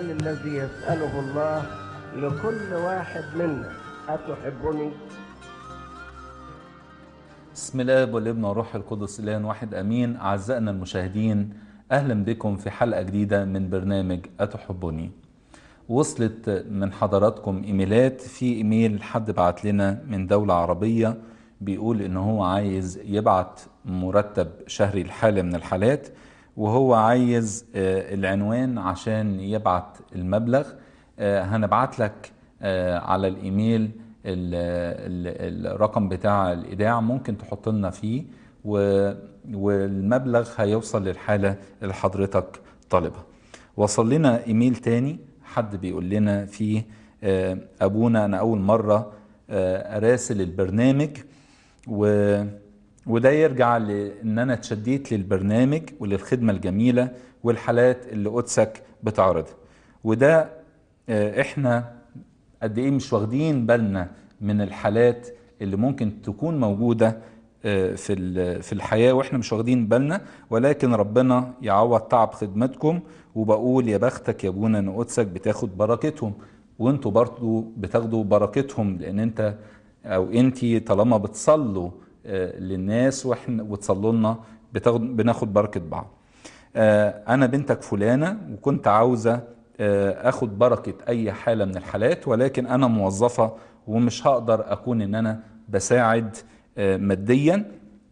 السؤال الذي يسأله الله لكل واحد منا أتحبني؟ بسم الله والابن والروح القدس الان واحد امين اعزائنا المشاهدين اهلا بكم في حلقه جديده من برنامج اتحبني وصلت من حضراتكم ايميلات في ايميل حد بعت لنا من دوله عربيه بيقول ان هو عايز يبعت مرتب شهري لحاله من الحالات وهو عايز آه، العنوان عشان يبعت المبلغ آه، هنبعت لك آه، على الايميل ال- ال- الرقم بتاع الايداع ممكن تحط لنا فيه و- والمبلغ هيوصل للحاله اللي حضرتك طالبها وصل لنا ايميل تاني حد بيقول لنا فيه آه، ابونا انا اول مره آه، اراسل البرنامج و وده يرجع لان انا اتشديت للبرنامج وللخدمه الجميله والحالات اللي قدسك بتعرضها وده آه، احنا قد ايه مش واخدين بالنا من الحالات اللي ممكن تكون موجوده آه، في ال- في الحياه واحنا مش واخدين بالنا ولكن ربنا يعوض تعب خدمتكم وبقول يا بختك يا ابونا ان قدسك بتاخد بركتهم وانتوا برضو بتاخدوا بركتهم لان انت او انتي طالما بتصلوا آه، للناس واحنا وتصلوا لنا بتاخد بناخد بركه بعض آه، انا بنتك فلانه وكنت عاوزه آه، اخد بركه اي حاله من الحالات ولكن انا موظفه ومش هقدر اكون ان انا بساعد آه، ماديا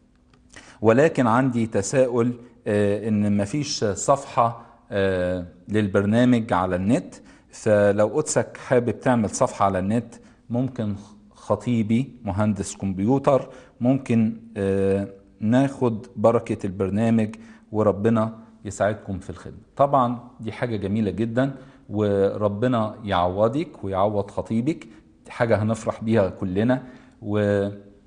ولكن عندي تساؤل آه، ان مفيش صفحه آه، للبرنامج على النت فلو قدسك حابب تعمل صفحه على النت ممكن خطيبي مهندس كمبيوتر ممكن آه، ناخد بركه البرنامج وربنا يساعدكم في الخدمه طبعا دي حاجه جميله جدا وربنا يعوضك ويعوض خطيبك دي حاجه هنفرح بيها كلنا و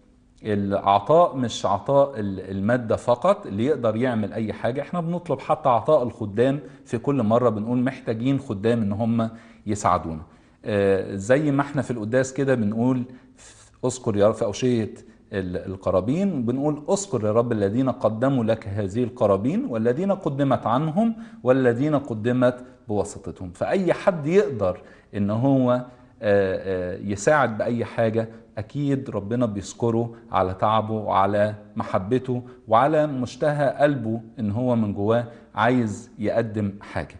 العطاء مش عطاء ال- المادة فقط اللي يقدر يعمل أي حاجة احنا بنطلب حتى عطاء الخدام في كل مرة بنقول محتاجين خدام ان هم يساعدونا آه، زي ما احنا في القداس كده بنقول اذكر يا رب في أوشية ال- القرابين بنقول اذكر يا رب الذين قدموا لك هذه القرابين والذين قدمت عنهم والذين قدمت بواسطتهم فأي حد يقدر ان هو آه، آه، يساعد بأي حاجة أكيد ربنا بيذكره على تعبه وعلى محبته وعلى مشتهى قلبه إن هو من جواه عايز يقدم حاجة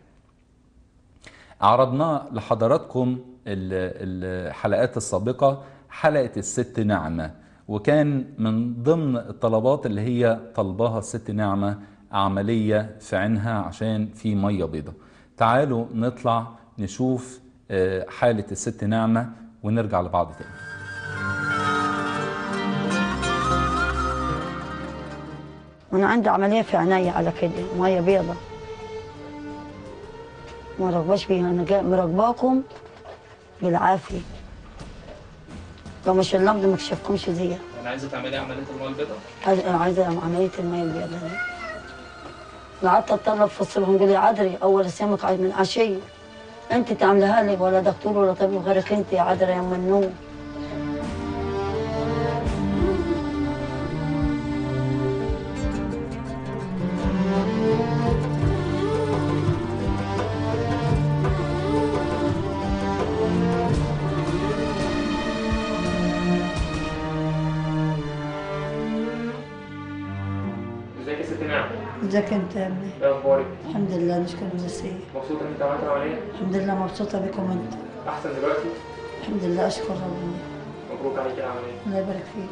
عرضنا لحضراتكم ال- الحلقات السابقة حلقة الست نعمة وكان من ضمن الطلبات اللي هي طلبها الست نعمة عملية في عينها عشان في مية بيضة تعالوا نطلع نشوف آه، حالة الست نعمة ونرجع لبعض تاني وانا عندي عمليه في عينيا على كده ميه بيضة ما رغباش بيها انا جاي مراقباكم بالعافيه لو مش اللمض ما كشفكمش دي أنا عايزة تعملي عملية المية البيضاء عايزه عايزة عمليه الميه البيضاء دي أنا قعدت اتطلب في الصبح نقول يا عذري اول سمك من عشيه انت تعملها لي ولا دكتور ولا طبيب غيرك انت يا عذري يا ام النور ازيك يا ست نعم؟ ازيك انت يا ابني ايه اخبارك؟ الحمد لله نشكر المسيح مبسوطة ان انت عملت العملية؟ الحمد لله مبسوطه بكم انت احسن دلوقتي؟ الحمد لله اشكر ربنا مبروك عليك العملية الله يبارك فيك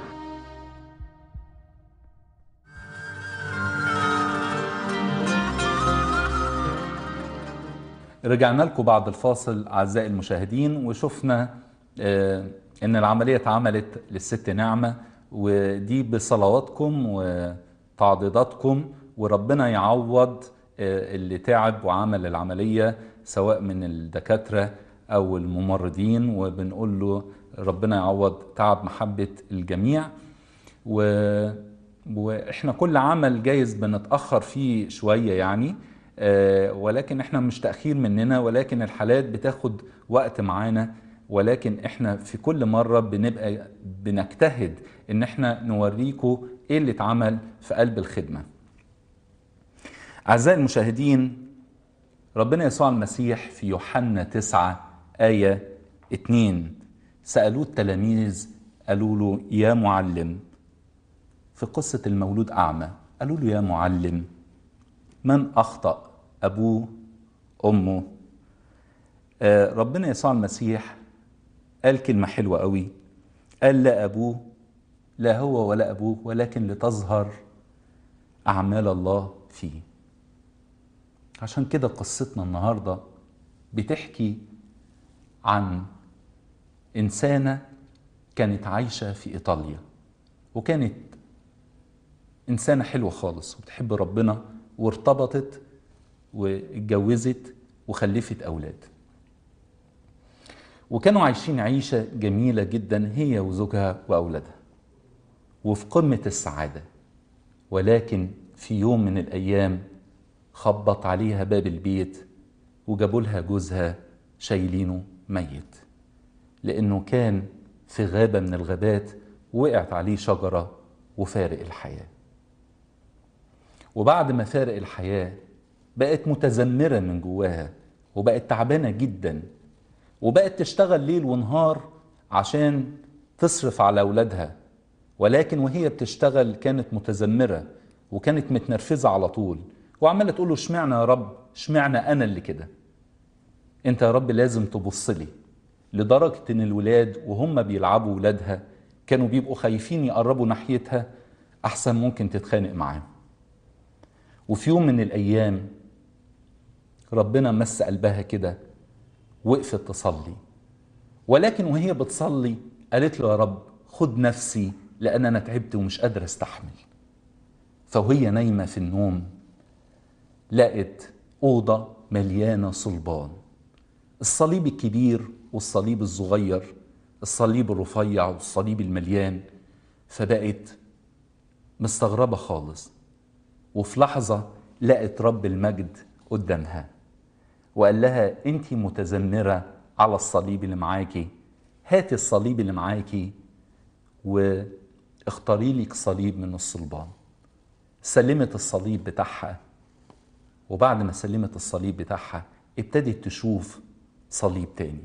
رجعنا لكم بعد الفاصل أعزائي المشاهدين وشفنا آه، إن العملية اتعملت للست نعمة ودي بصلواتكم وتعضيداتكم وربنا يعوض آه، اللي تعب وعمل العملية سواء من الدكاترة أو الممرضين وبنقول له ربنا يعوض تعب محبة الجميع و... واحنا كل عمل جايز بنتاخر فيه شويه يعني آه، ولكن احنا مش تاخير مننا ولكن الحالات بتاخد وقت معانا ولكن احنا في كل مره بنبقى بنجتهد ان احنا نوريكم ايه اللي اتعمل في قلب الخدمه اعزائي المشاهدين ربنا يسوع المسيح في يوحنا 9 آية 2 سألوه التلاميذ قالوا له يا معلم في قصة المولود أعمى قالوا له يا معلم من أخطأ أبوه أمه آه ربنا يسوع المسيح قال كلمة حلوة قوي قال لا أبوه لا هو ولا أبوه ولكن لتظهر أعمال الله فيه عشان كده قصتنا النهاردة بتحكي عن إنسانة كانت عايشة في إيطاليا وكانت إنسانة حلوة خالص وبتحب ربنا وارتبطت واتجوزت وخلفت أولاد وكانوا عايشين عيشة جميلة جدا هي وزوجها وأولادها وفي قمة السعادة ولكن في يوم من الأيام خبط عليها باب البيت وجابوا لها جوزها شايلينه ميت لأنه كان في غابة من الغابات وقعت عليه شجرة وفارق الحياة وبعد ما فارق الحياة بقت متذمرة من جواها وبقت تعبانة جدا وبقت تشتغل ليل ونهار عشان تصرف على أولادها ولكن وهي بتشتغل كانت متذمرة وكانت متنرفزة على طول وعمالة تقول له اشمعنى يا رب اشمعنى أنا اللي كده انت يا رب لازم تبص لي لدرجة ان الولاد وهم بيلعبوا ولادها كانوا بيبقوا خايفين يقربوا ناحيتها احسن ممكن تتخانق معاهم وفي يوم من الايام ربنا مس قلبها كده وقفت تصلي ولكن وهي بتصلي قالت له يا رب خد نفسي لان انا تعبت ومش قادره استحمل فوهي نايمه في النوم لقت اوضه مليانه صلبان الصليب الكبير والصليب الصغير الصليب الرفيع والصليب المليان فبقت مستغربه خالص وفي لحظه لقت رب المجد قدامها وقال لها انت متذمره على الصليب اللي معاكي هاتي الصليب اللي معاكي واختاري لك صليب من الصلبان سلمت الصليب بتاعها وبعد ما سلمت الصليب بتاعها ابتدت تشوف صليب تاني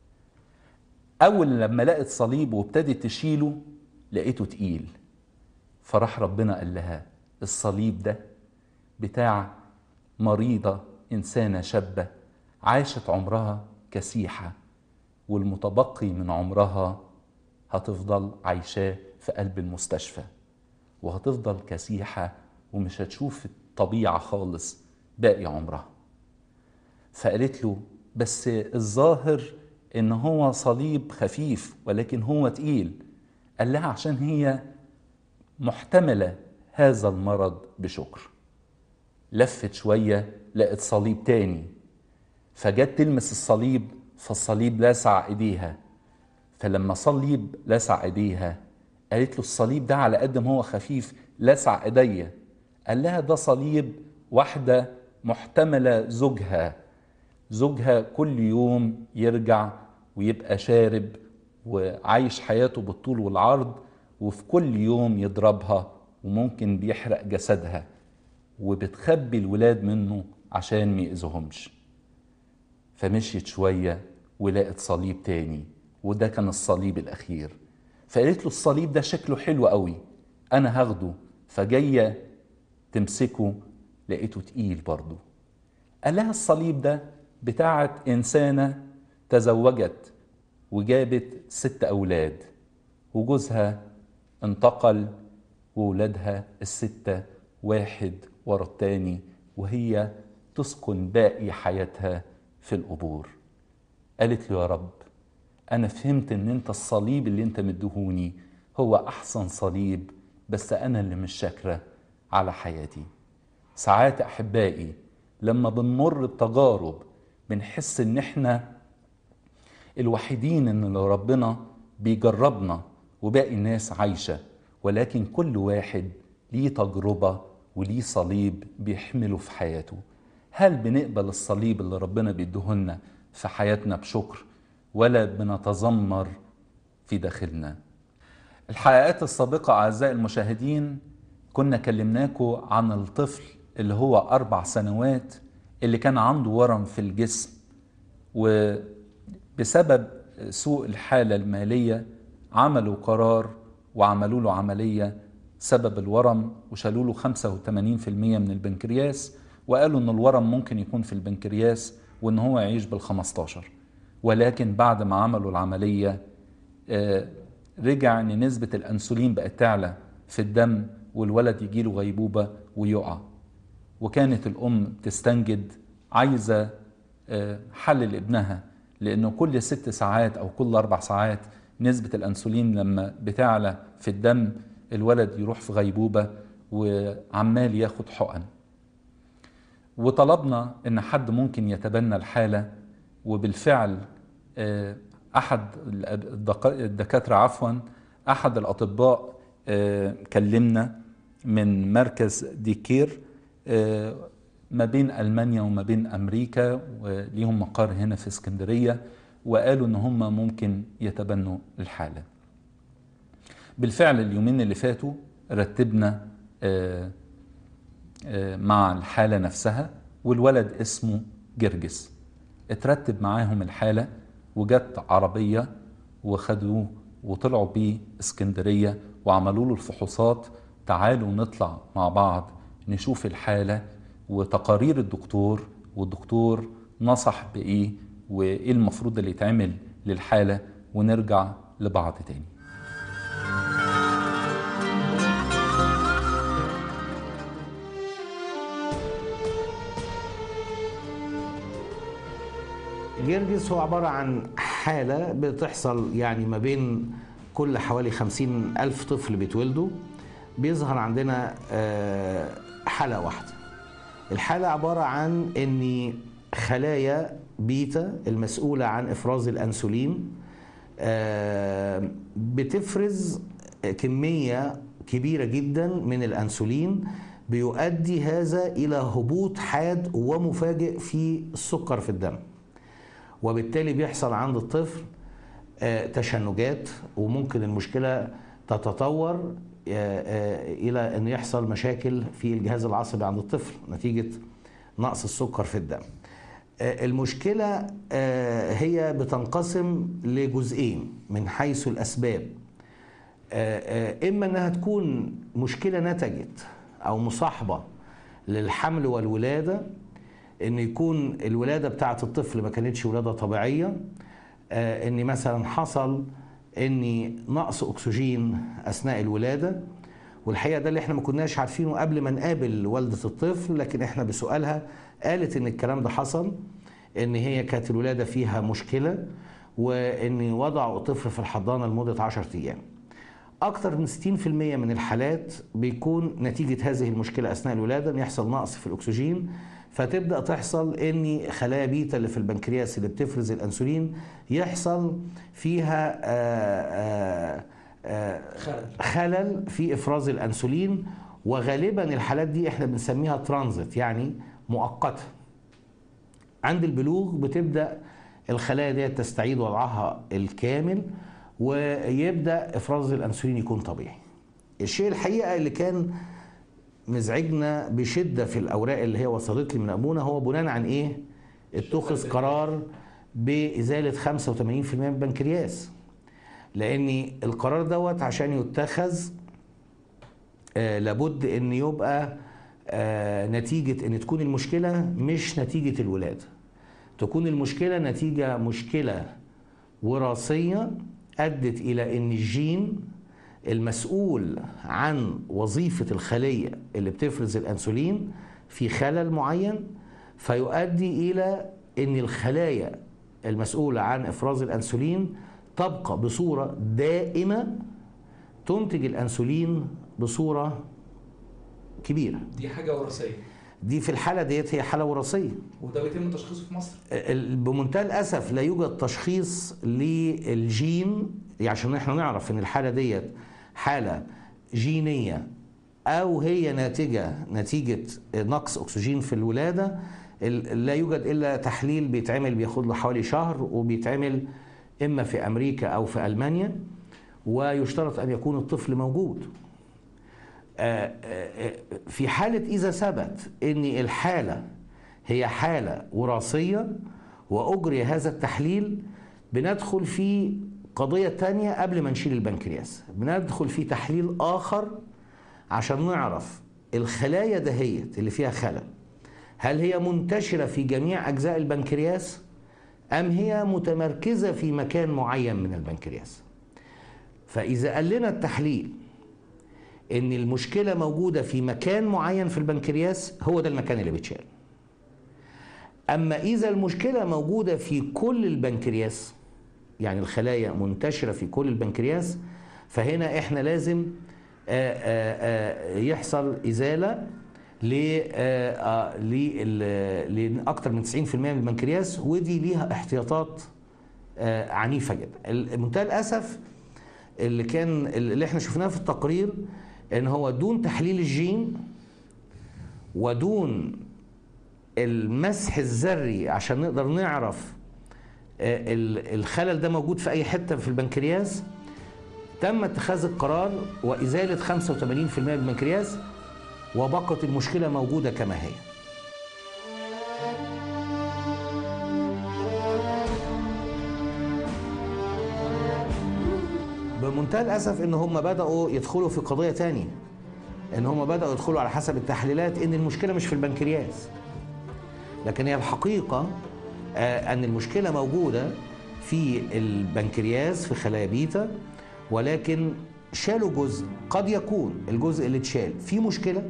أول لما لقت صليب وابتدت تشيله لقيته تقيل فراح ربنا قال لها الصليب ده بتاع مريضة إنسانة شابة عاشت عمرها كسيحة والمتبقي من عمرها هتفضل عايشاه في قلب المستشفى وهتفضل كسيحة ومش هتشوف الطبيعة خالص باقي عمرها فقالت له بس الظاهر ان هو صليب خفيف ولكن هو تقيل قال لها عشان هي محتملة هذا المرض بشكر لفت شوية لقت صليب تاني فجت تلمس الصليب فالصليب لسع ايديها فلما صليب لسع ايديها قالت له الصليب ده على قد ما هو خفيف لسع ايديا قال لها ده صليب واحدة محتملة زوجها زوجها كل يوم يرجع ويبقى شارب وعايش حياته بالطول والعرض وفي كل يوم يضربها وممكن بيحرق جسدها وبتخبي الولاد منه عشان ما يأذوهمش فمشيت شوية ولقت صليب تاني وده كان الصليب الأخير فقالت له الصليب ده شكله حلو قوي أنا هاخده فجاية تمسكه لقيته تقيل برضه قال لها الصليب ده بتاعت إنسانة تزوجت وجابت ست أولاد وجوزها انتقل وولادها الستة واحد ورا التاني وهي تسكن باقي حياتها في القبور قالت له يا رب أنا فهمت إن أنت الصليب اللي أنت مدهوني هو أحسن صليب بس أنا اللي مش شاكرة على حياتي ساعات أحبائي لما بنمر بتجارب بنحس إن إحنا الوحيدين إن لو ربنا بيجربنا وباقي الناس عايشة ولكن كل واحد ليه تجربة وليه صليب بيحمله في حياته هل بنقبل الصليب اللي ربنا بيديهولنا في حياتنا بشكر ولا بنتذمر في داخلنا الحلقات السابقة أعزائي المشاهدين كنا كلمناكم عن الطفل اللي هو أربع سنوات اللي كان عنده ورم في الجسم وبسبب سوء الحالة المالية عملوا قرار وعملوا له عملية سبب الورم وشالوا له 85% من البنكرياس وقالوا ان الورم ممكن يكون في البنكرياس وان هو يعيش بال15 ولكن بعد ما عملوا العملية آه، رجع ان نسبة الانسولين بقت تعلى في الدم والولد يجيله غيبوبة ويقع وكانت الام تستنجد عايزة آه، حل لابنها لانه كل ست ساعات او كل اربع ساعات نسبة الانسولين لما بتعلى في الدم الولد يروح في غيبوبة وعمال ياخد حقن وطلبنا ان حد ممكن يتبنى الحالة وبالفعل آه، احد الدق- الدكاترة عفوا احد الاطباء آه، كلمنا من مركز ديكير آه، ما بين المانيا وما بين امريكا وليهم مقر هنا في اسكندريه وقالوا ان هم ممكن يتبنوا الحاله. بالفعل اليومين اللي فاتوا رتبنا آه، آه، مع الحاله نفسها والولد اسمه جرجس. اترتب معاهم الحاله وجت عربيه وخدوه وطلعوا بيه اسكندريه وعملوا له الفحوصات تعالوا نطلع مع بعض نشوف الحاله وتقارير الدكتور والدكتور نصح بايه وايه المفروض اللي يتعمل للحاله ونرجع لبعض تاني الجرجس هو عبارة عن حالة بتحصل يعني ما بين كل حوالي خمسين ألف طفل بيتولدوا بيظهر عندنا آه، حالة واحدة الحالة عبارة عن أن خلايا بيتا المسؤولة عن إفراز الأنسولين آه، بتفرز كمية كبيرة جدا من الأنسولين بيؤدي هذا إلى هبوط حاد ومفاجئ في السكر في الدم وبالتالي بيحصل عند الطفل آه، تشنجات وممكن المشكلة تتطور آه، آه، إلى أن يحصل مشاكل في الجهاز العصبي عند الطفل نتيجة نقص السكر في الدم آه، المشكلة آه، هي بتنقسم لجزئين من حيث الأسباب آه، آه، إما أنها تكون مشكلة نتجت أو مصاحبة للحمل والولادة ان يكون الولاده بتاعه الطفل ما كانتش ولاده طبيعيه آه، ان مثلا حصل ان نقص اكسجين اثناء الولاده والحقيقه ده اللي احنا ما كناش عارفينه قبل ما نقابل والده الطفل لكن احنا بسؤالها قالت ان الكلام ده حصل ان هي كانت الولاده فيها مشكله وان وضعوا الطفل في الحضانه لمده 10 ايام أكثر من 60% من الحالات بيكون نتيجة هذه المشكلة أثناء الولادة إن يحصل نقص في الأكسجين فتبدأ تحصل إن خلايا بيتا اللي في البنكرياس اللي بتفرز الأنسولين يحصل فيها آآ آآ خلل في إفراز الأنسولين وغالبا الحالات دي احنا بنسميها ترانزيت يعني مؤقتة عند البلوغ بتبدأ الخلايا دي تستعيد وضعها الكامل ويبدا افراز الانسولين يكون طبيعي. الشيء الحقيقه اللي كان مزعجنا بشده في الاوراق اللي هي وصلت لي من ابونا هو بناء عن ايه؟ اتخذ قرار بازاله 85% من البنكرياس. لان القرار دوت عشان يتخذ آه لابد ان يبقى آه نتيجه ان تكون المشكله مش نتيجه الولاده. تكون المشكله نتيجه مشكله وراثيه ادت الى ان الجين المسؤول عن وظيفه الخليه اللي بتفرز الانسولين في خلل معين فيؤدي الى ان الخلايا المسؤوله عن افراز الانسولين تبقى بصوره دائمه تنتج الانسولين بصوره كبيره دي حاجه وراثيه دي في الحاله ديت هي حاله وراثيه وده بيتم تشخيصه في مصر ال- بمنتهى الاسف لا يوجد تشخيص للجين عشان احنا نعرف ان الحاله ديت حاله جينيه او هي ناتجه نتيجه نقص اكسجين في الولاده ال- لا يوجد الا تحليل بيتعمل بياخد له حوالي شهر وبيتعمل اما في امريكا او في المانيا ويشترط ان يكون الطفل موجود آه، آه، آه، في حاله اذا ثبت ان الحاله هي حالة وراثية وأجري هذا التحليل بندخل في قضية تانية قبل ما نشيل البنكرياس بندخل في تحليل آخر عشان نعرف الخلايا دهيت اللي فيها خلل هل هي منتشرة في جميع أجزاء البنكرياس أم هي متمركزة في مكان معين من البنكرياس فإذا قال لنا التحليل إن المشكلة موجودة في مكان معين في البنكرياس هو ده المكان اللي بيتشال أما إذا المشكلة موجودة في كل البنكرياس يعني الخلايا منتشرة في كل البنكرياس فهنا إحنا لازم آآ آآ يحصل إزالة ل- آه، آه، لل- لأكثر من 90% من البنكرياس ودي ليها احتياطات آه، عنيفة جدا ال- منتهى الأسف اللي كان اللي احنا شفناه في التقرير ان هو دون تحليل الجين ودون المسح الذري عشان نقدر نعرف آه، ال- الخلل ده موجود في اي حته في البنكرياس تم اتخاذ القرار وازاله 85% من البنكرياس وبقت المشكله موجوده كما هي بمنتهى الاسف ان هم بداوا يدخلوا في قضيه تانية ان هم بداوا يدخلوا على حسب التحليلات ان المشكله مش في البنكرياس لكن هي الحقيقه آه، ان المشكله موجوده في البنكرياس في خلايا بيتا ولكن شالوا جزء قد يكون الجزء اللي اتشال فيه مشكله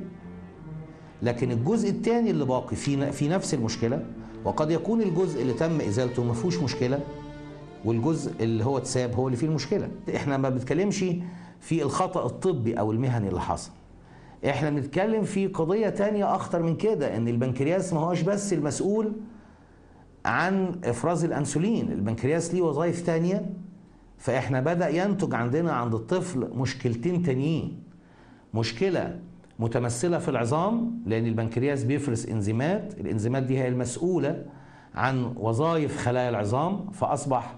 لكن الجزء الثاني اللي باقي في في نفس المشكله وقد يكون الجزء اللي تم ازالته ما فيهوش مشكله والجزء اللي هو اتساب هو اللي فيه المشكله احنا ما بنتكلمش في الخطا الطبي او المهني اللي حصل احنا بنتكلم في قضيه تانية اخطر من كده ان البنكرياس ما هوش بس المسؤول عن افراز الانسولين البنكرياس ليه وظائف تانية فاحنا بدا ينتج عندنا عند الطفل مشكلتين تانيين مشكله متمثله في العظام لان البنكرياس بيفرز انزيمات الانزيمات دي هي المسؤوله عن وظائف خلايا العظام فاصبح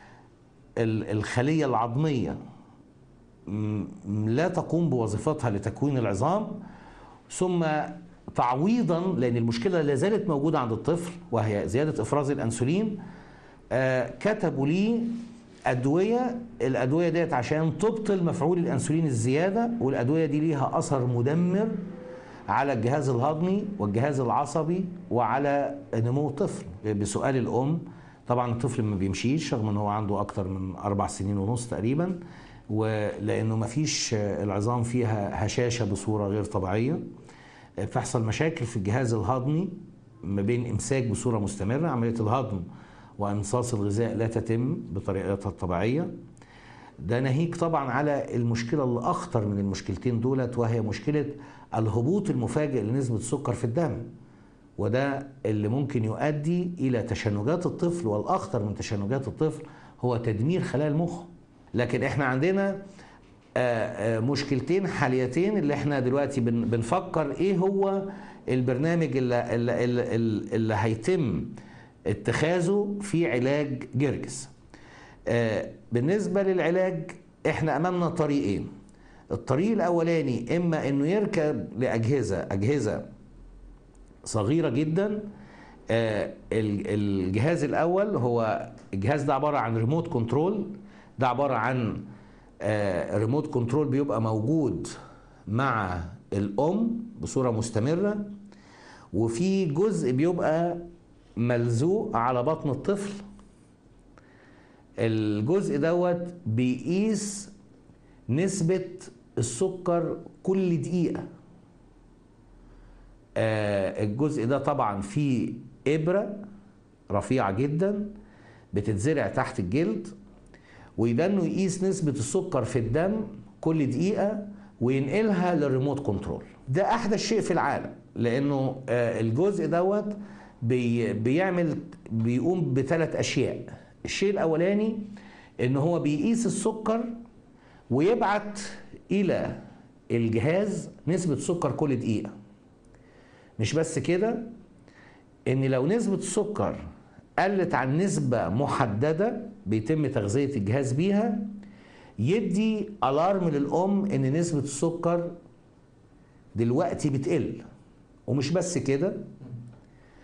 ال- الخليه العظميه م- لا تقوم بوظيفتها لتكوين العظام ثم تعويضا لان المشكله لا زالت موجوده عند الطفل وهي زياده افراز الانسولين آه، كتبوا لي ادويه الادويه ديت عشان تبطل مفعول الانسولين الزياده والادويه دي ليها اثر مدمر على الجهاز الهضمي والجهاز العصبي وعلى نمو الطفل بسؤال الام طبعا الطفل ما بيمشيش رغم ان هو عنده اكتر من اربع سنين ونص تقريبا ولانه ما فيش العظام فيها هشاشه بصوره غير طبيعيه بتحصل مشاكل في الجهاز الهضمي ما بين امساك بصوره مستمره عمليه الهضم وامصاص الغذاء لا تتم بطريقتها الطبيعيه ده ناهيك طبعا على المشكله اللي اخطر من المشكلتين دولت وهي مشكله الهبوط المفاجئ لنسبه السكر في الدم وده اللي ممكن يؤدي الى تشنجات الطفل والاخطر من تشنجات الطفل هو تدمير خلايا المخ لكن احنا عندنا آه، آه، مشكلتين حاليتين اللي احنا دلوقتي بن- بنفكر ايه هو البرنامج اللي, اللي, اللي, اللي هيتم اتخاذه في علاج جرجس آه، بالنسبة للعلاج احنا امامنا طريقين الطريق الاولاني اما انه يركب لاجهزة اجهزة صغيرة جدا آه، ال- الجهاز الاول هو الجهاز ده عبارة عن ريموت كنترول ده عبارة عن آه، ريموت كنترول بيبقى موجود مع الام بصورة مستمرة وفي جزء بيبقى ملزوق على بطن الطفل الجزء دوت بيقيس نسبة السكر كل دقيقة آه، الجزء ده طبعا فيه إبرة رفيعة جدا بتتزرع تحت الجلد وده انه يقيس نسبة السكر في الدم كل دقيقة وينقلها للريموت كنترول ده أحدث شيء في العالم لأنه آه، الجزء دوت بي بيعمل بيقوم بثلاث أشياء الشيء الأولاني إن هو بيقيس السكر ويبعت إلى الجهاز نسبة سكر كل دقيقة مش بس كده ان لو نسبة السكر قلت عن نسبة محددة بيتم تغذية الجهاز بيها يدي الارم للام ان نسبة السكر دلوقتي بتقل ومش بس كده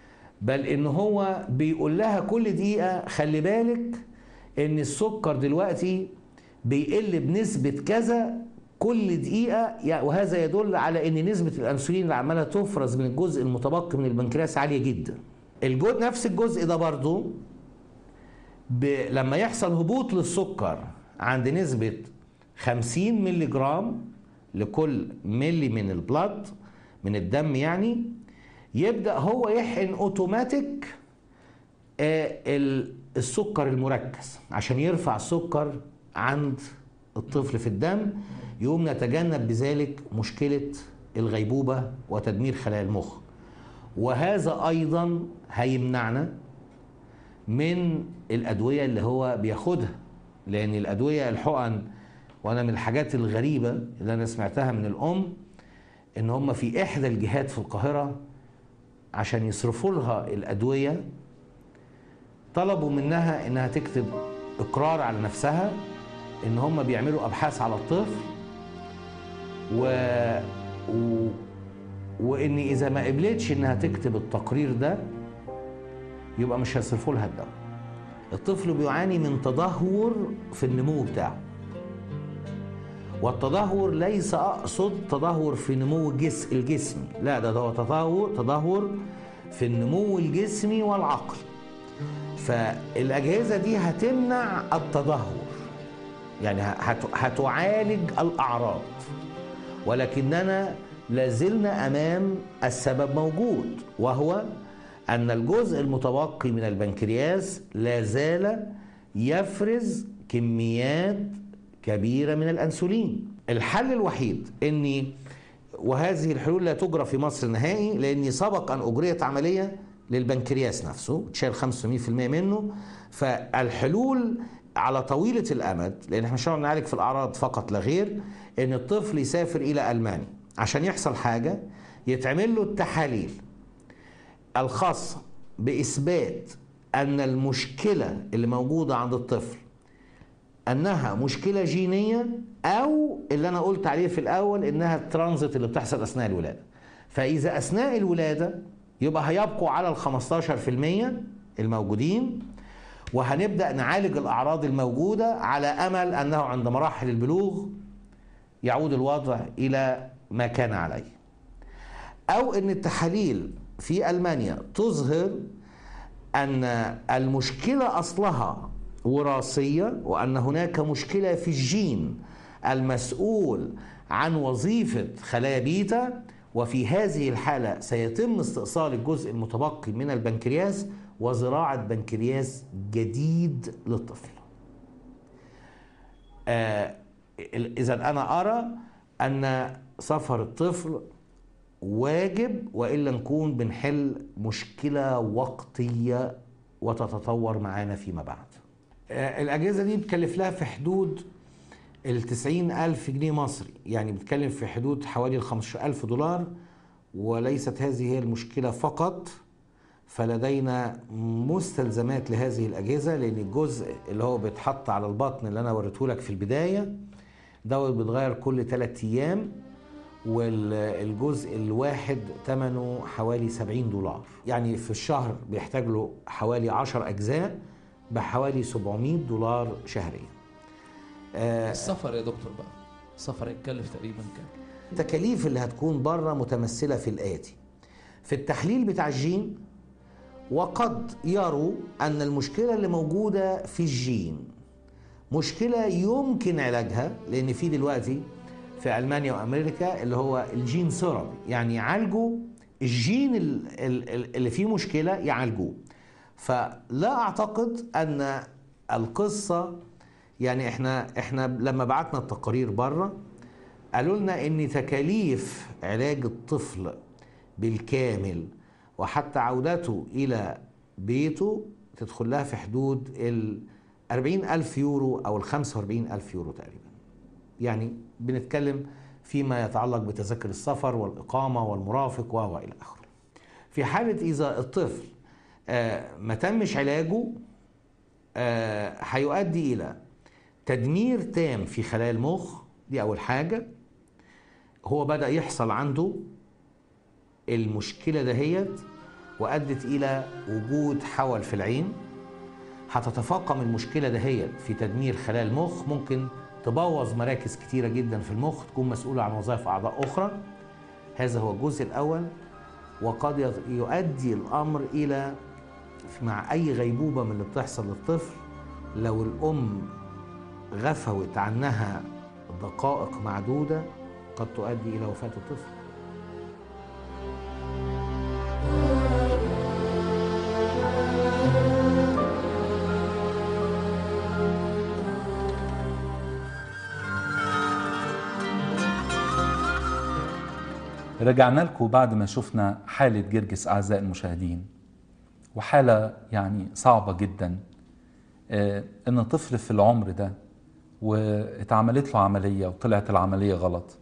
بل ان هو بيقول لها كل دقيقه خلي بالك ان السكر دلوقتي بيقل بنسبه كذا كل دقيقه يعني وهذا يدل على ان نسبه الانسولين اللي عماله تفرز من الجزء المتبقي من البنكرياس عاليه جدا الجزء نفس الجزء ده برضو ب... لما يحصل هبوط للسكر عند نسبة 50 ملي جرام لكل ملي من البلد من الدم يعني يبدأ هو يحقن اوتوماتيك آه، ال- السكر المركز عشان يرفع السكر عند الطفل في الدم يقوم نتجنب بذلك مشكلة الغيبوبة وتدمير خلايا المخ وهذا أيضا هيمنعنا من الادويه اللي هو بياخدها لان الادويه الحقن وانا من الحاجات الغريبه اللي انا سمعتها من الام ان هم في احدى الجهات في القاهره عشان يصرفوا لها الادويه طلبوا منها انها تكتب اقرار على نفسها ان هم بيعملوا ابحاث على الطفل و... و... وان اذا ما قبلتش انها تكتب التقرير ده يبقى مش هيصرفوا لها الدواء الطفل بيعاني من تدهور في النمو بتاعه والتدهور ليس اقصد تدهور في نمو الجس الجسم لا ده هو تدهور تدهور في النمو الجسمي والعقل فالاجهزه دي هتمنع التدهور يعني هت- هتعالج الاعراض ولكننا لازلنا امام السبب موجود وهو ان الجزء المتبقي من البنكرياس لا زال يفرز كميات كبيره من الانسولين الحل الوحيد اني وهذه الحلول لا تجرى في مصر نهائي لاني سبق ان اجريت عمليه للبنكرياس نفسه تشال 85% منه فالحلول على طويله الامد لان احنا مش هنقعد نعالج في الاعراض فقط لا غير ان الطفل يسافر الى المانيا عشان يحصل حاجه يتعمل له التحاليل الخاصة بإثبات أن المشكلة اللي موجودة عند الطفل أنها مشكلة جينية أو اللي أنا قلت عليه في الأول إنها الترانزيت اللي بتحصل أثناء الولادة فإذا أثناء الولادة يبقى هيبقوا على ال 15% الموجودين وهنبدأ نعالج الأعراض الموجودة على أمل أنه عند مراحل البلوغ يعود الوضع إلى ما كان عليه او ان التحاليل في المانيا تظهر ان المشكله اصلها وراثيه وان هناك مشكله في الجين المسؤول عن وظيفه خلايا بيتا وفي هذه الحاله سيتم استئصال الجزء المتبقي من البنكرياس وزراعه بنكرياس جديد للطفل. آه اذا انا ارى ان سفر الطفل واجب والا نكون بنحل مشكله وقتيه وتتطور معانا فيما بعد. آه، الاجهزه دي بتكلف لها في حدود ال 90 ألف جنيه مصري يعني بتكلم في حدود حوالي ال 15 ألف دولار وليست هذه هي المشكلة فقط فلدينا مستلزمات لهذه الأجهزة لأن الجزء اللي هو بيتحط على البطن اللي أنا وريته لك في البداية دوت بيتغير كل ثلاثة أيام والجزء الواحد ثمنه حوالي 70 دولار يعني في الشهر بيحتاج له حوالي 10 أجزاء بحوالي 700 دولار شهريا السفر يا دكتور بقى السفر يتكلف تقريبا كام التكاليف اللي هتكون بره متمثلة في الآتي في التحليل بتاع الجين وقد يروا أن المشكلة اللي موجودة في الجين مشكلة يمكن علاجها لأن في دلوقتي في ألمانيا وأمريكا اللي هو الجين ثيرابي يعني يعالجوا الجين ال- ال- ال- اللي فيه مشكلة يعالجوه فلا أعتقد أن القصة يعني احنا احنا لما بعتنا التقارير بره قالوا لنا ان تكاليف علاج الطفل بالكامل وحتى عودته الى بيته تدخل لها في حدود ال 40 ألف يورو أو ال 45 ألف يورو تقريبا يعني بنتكلم فيما يتعلق بتذاكر السفر والإقامة والمرافق و إلى آخره في حالة إذا الطفل آه، ما تمش علاجه آه، هيؤدي إلى تدمير تام في خلايا المخ دي أول حاجة هو بدأ يحصل عنده المشكلة دهيت وأدت إلى وجود حول في العين هتتفاقم المشكلة دهيت في تدمير خلايا المخ ممكن تبوظ مراكز كتيرة جدا في المخ تكون مسؤولة عن وظائف أعضاء أخرى هذا هو الجزء الأول وقد يت- يؤدي الأمر إلى مع أي غيبوبة من اللي بتحصل للطفل لو الأم غفوت عنها دقائق معدودة قد تؤدي إلى وفاة الطفل رجعنا لكم بعد ما شفنا حالة جرجس أعزائي المشاهدين وحالة يعني صعبة جدا آه، إن طفل في العمر ده واتعملت له عملية وطلعت العملية غلط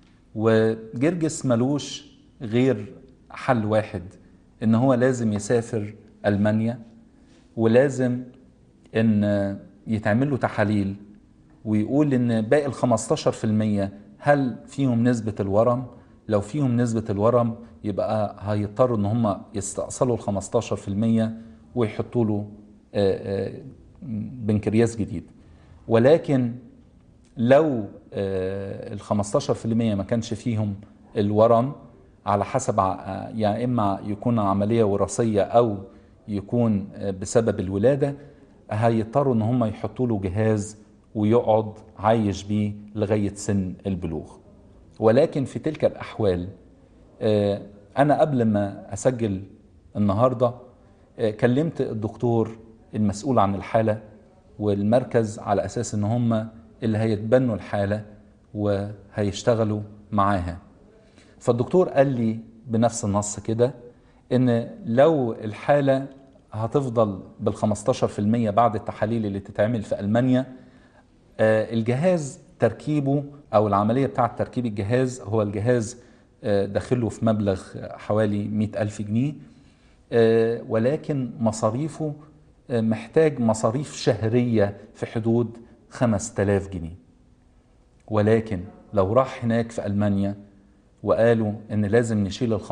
وجرجس ملوش غير حل واحد إن هو لازم يسافر ألمانيا ولازم إن يتعمل له تحاليل ويقول ان باقي ال 15% هل فيهم نسبة الورم؟ لو فيهم نسبة الورم يبقى هيضطروا ان هم يستأصلوا ال 15% ويحطوا له آه، آه، بنكرياس جديد. ولكن لو آه، ال 15% ما كانش فيهم الورم على حسب ع- يا اما يكون عمليه وراثيه او يكون آه، بسبب الولاده هيضطروا ان هم يحطوا له جهاز ويقعد عايش بيه لغايه سن البلوغ. ولكن في تلك الاحوال آه، انا قبل ما اسجل النهارده آه، كلمت الدكتور المسؤول عن الحاله والمركز على اساس ان هم اللي هيتبنوا الحاله وهيشتغلوا معاها فالدكتور قال لي بنفس النص كده ان لو الحاله هتفضل بال 15% بعد التحاليل اللي تتعمل في المانيا آه، الجهاز تركيبه او العمليه بتاعه تركيب الجهاز هو الجهاز آه، داخله في مبلغ حوالي 100 ألف جنيه آه، ولكن مصاريفه آه، محتاج مصاريف شهرية في حدود 5000 جنيه ولكن لو راح هناك في ألمانيا وقالوا إن لازم نشيل ال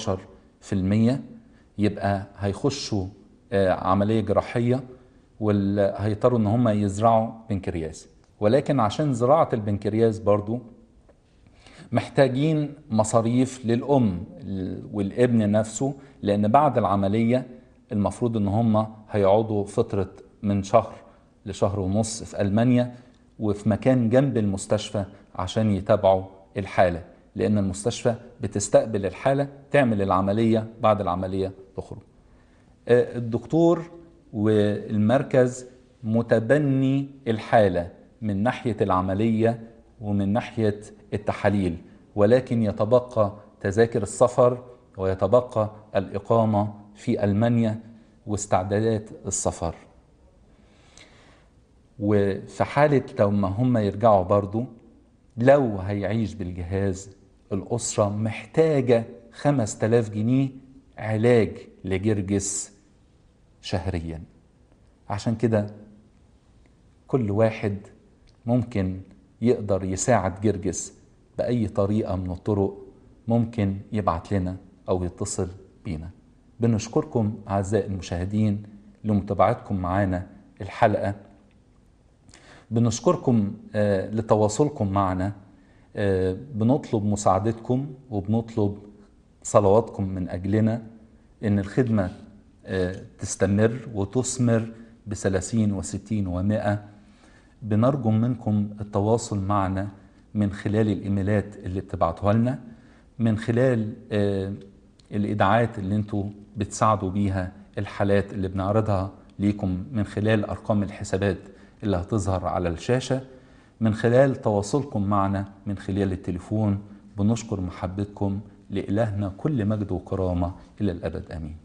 15% يبقى هيخشوا آه، عملية جراحية وهيضطروا إن هم يزرعوا بنكرياس ولكن عشان زراعة البنكرياس برضو محتاجين مصاريف للأم والابن نفسه لأن بعد العملية المفروض إن هم هيقعدوا فترة من شهر لشهر ونص في ألمانيا وفي مكان جنب المستشفى عشان يتابعوا الحالة لأن المستشفى بتستقبل الحالة تعمل العملية بعد العملية تخرج آه، الدكتور والمركز متبني الحالة من ناحية العملية ومن ناحية التحاليل ولكن يتبقى تذاكر السفر ويتبقى الإقامة في ألمانيا واستعدادات السفر وفي حالة لو ما هم يرجعوا برضو لو هيعيش بالجهاز الأسرة محتاجة 5000 جنيه علاج لجرجس شهريا عشان كده كل واحد ممكن يقدر يساعد جرجس بأي طريقة من الطرق ممكن يبعت لنا أو يتصل بينا بنشكركم أعزائي المشاهدين لمتابعتكم معنا الحلقة بنشكركم آه، لتواصلكم معنا آه، بنطلب مساعدتكم وبنطلب صلواتكم من أجلنا إن الخدمة آه، تستمر وتثمر بثلاثين وستين ومائة بنرجو منكم التواصل معنا من خلال الإيميلات اللي بتبعتوها لنا من خلال آه، الإدعاءات اللي انتوا بتساعدوا بيها الحالات اللي بنعرضها ليكم من خلال أرقام الحسابات اللي هتظهر على الشاشة من خلال تواصلكم معنا من خلال التليفون بنشكر محبتكم لإلهنا كل مجد وكرامة إلى الأبد آمين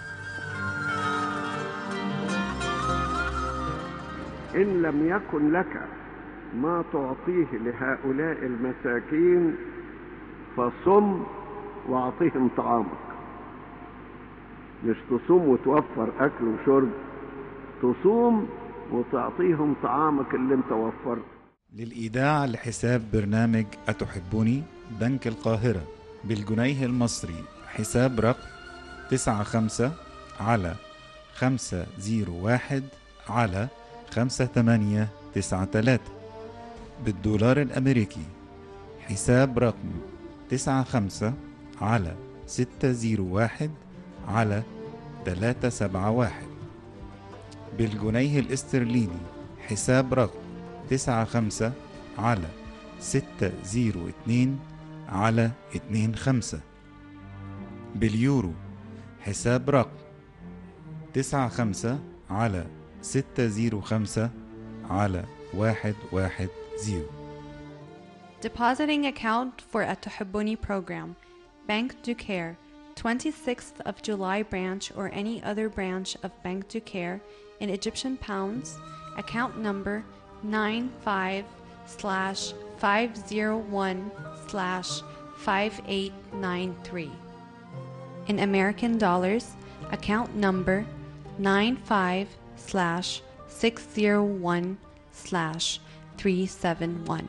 إن لم يكن لك ما تعطيه لهؤلاء المساكين فصم واعطيهم طعامك مش تصوم وتوفر أكل وشرب تصوم وتعطيهم طعامك اللي انت وفرته للإيداع لحساب برنامج أتحبني بنك القاهرة بالجنيه المصري حساب رقم تسعة خمسة على خمسة زيرو واحد على خمسة تمانية تسعة تلاتة بالدولار الأمريكي حساب رقم تسعة خمسة على ستة زيرو واحد على تلاتة سبعة واحد بالجنيه الاسترليني حساب رقم تسعة خمسة على ستة زيرو اتنين على اتنين خمسة باليورو حساب رقم تسعة خمسة على ستة زيرو خمسة على واحد واحد زيرو Depositing account for a Tohibuni program. Bank Ducaire, 26th of July branch or any other branch of Bank Ducaire in Egyptian pounds. Account number 95 slash 501 slash 5893. In American dollars, account number 95 slash 601 slash 371.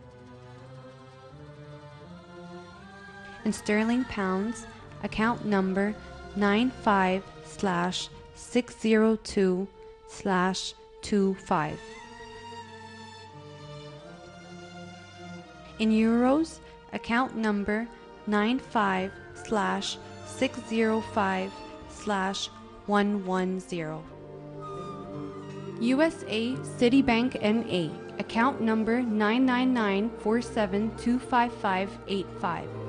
In sterling pounds, account number 95 slash 602 slash 25. In euros, account number 95 slash 605 slash 110. USA Citibank NA, account number 99947255585.